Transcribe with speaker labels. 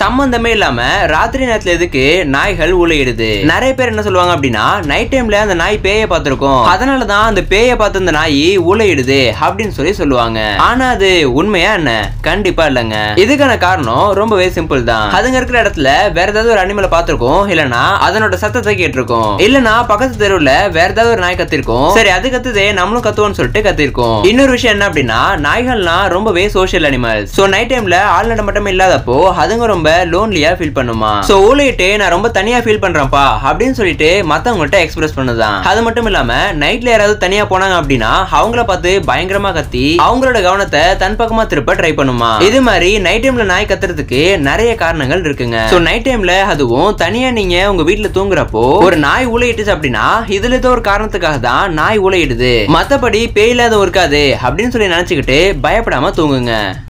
Speaker 1: சம்பந்தமே இல்லாம ராத்திரி நேரத்துல எதுக்கு நாய்கள் ஊழையிடுது நிறைய பேர் என்ன சொல்லுவாங்க அப்படின்னா நைட் டைம்ல அந்த நாய் பேயை பார்த்திருக்கோம் அதனாலதான் அந்த பேயை பார்த்து அந்த நாய் ஊழையிடுது அப்படின்னு சொல்லி சொல்லுவாங்க ஆனா அது உண்மையா என்ன கண்டிப்பா இல்லங்க இதுக்கான காரணம் ரொம்பவே சிம்பிள் தான் அதுங்க இருக்கிற இடத்துல வேற ஏதாவது ஒரு அனிமலை பார்த்திருக்கோம் இல்லனா அதனோட சத்தத்தை கேட்டிருக்கோம் இல்லனா பக்கத்து தெருவுல வேற ஏதாவது ஒரு நாய் கத்திருக்கோம் சரி அது கத்துதே நம்மளும் கத்துவோம்னு சொல்லிட்டு கத்திருக்கோம் இன்னொரு விஷயம் என்ன அப்படின்னா நாய்கள்லாம் ரொம்பவே சோஷியல் அனிமல் சோ நைட் டைம்ல ஆள் நடமாட்டம் இல்லாதப்போ அதுங்க ரொம்ப லோன்லியா ஃபீல் பண்ணுமா சோ ஊழிட்டு நான் ரொம்ப தனியா ஃபீல் பண்றேன்ப்பா அப்படின்னு சொல்லிட்டு மத்தவங்கள்ட்ட எக்ஸ்பிரஸ் பண்ணுதான் அது மட்டும் இல்லாம நைட்ல யாராவது தனியா போனாங்க அப்படின்னா அவங்கள பார்த்து பயங்கரமா கத்தி அவங்களோட கவனத்தை தன் பக்கமா திருப்ப ட்ரை பண்ணுமா இது மாதிரி நைட் டைம்ல நாய் கத்துறதுக்கு நிறைய காரணங்கள் இருக்குங்க சோ நைட் டைம்ல அதுவும் தனியா நீங்க உங்க வீட்ல தூங்குறப்போ ஒரு நாய் ஊழையிட்டுச்சு அப்படின்னா இதுல ஏதோ ஒரு காரணத்துக்காக தான் நாய் ஊழையிடுது மத்தபடி பேய் இல்லாத இருக்காது அப்படின்னு சொல்லி நினைச்சுக்கிட்டு பயப்படாம தூங்குங்க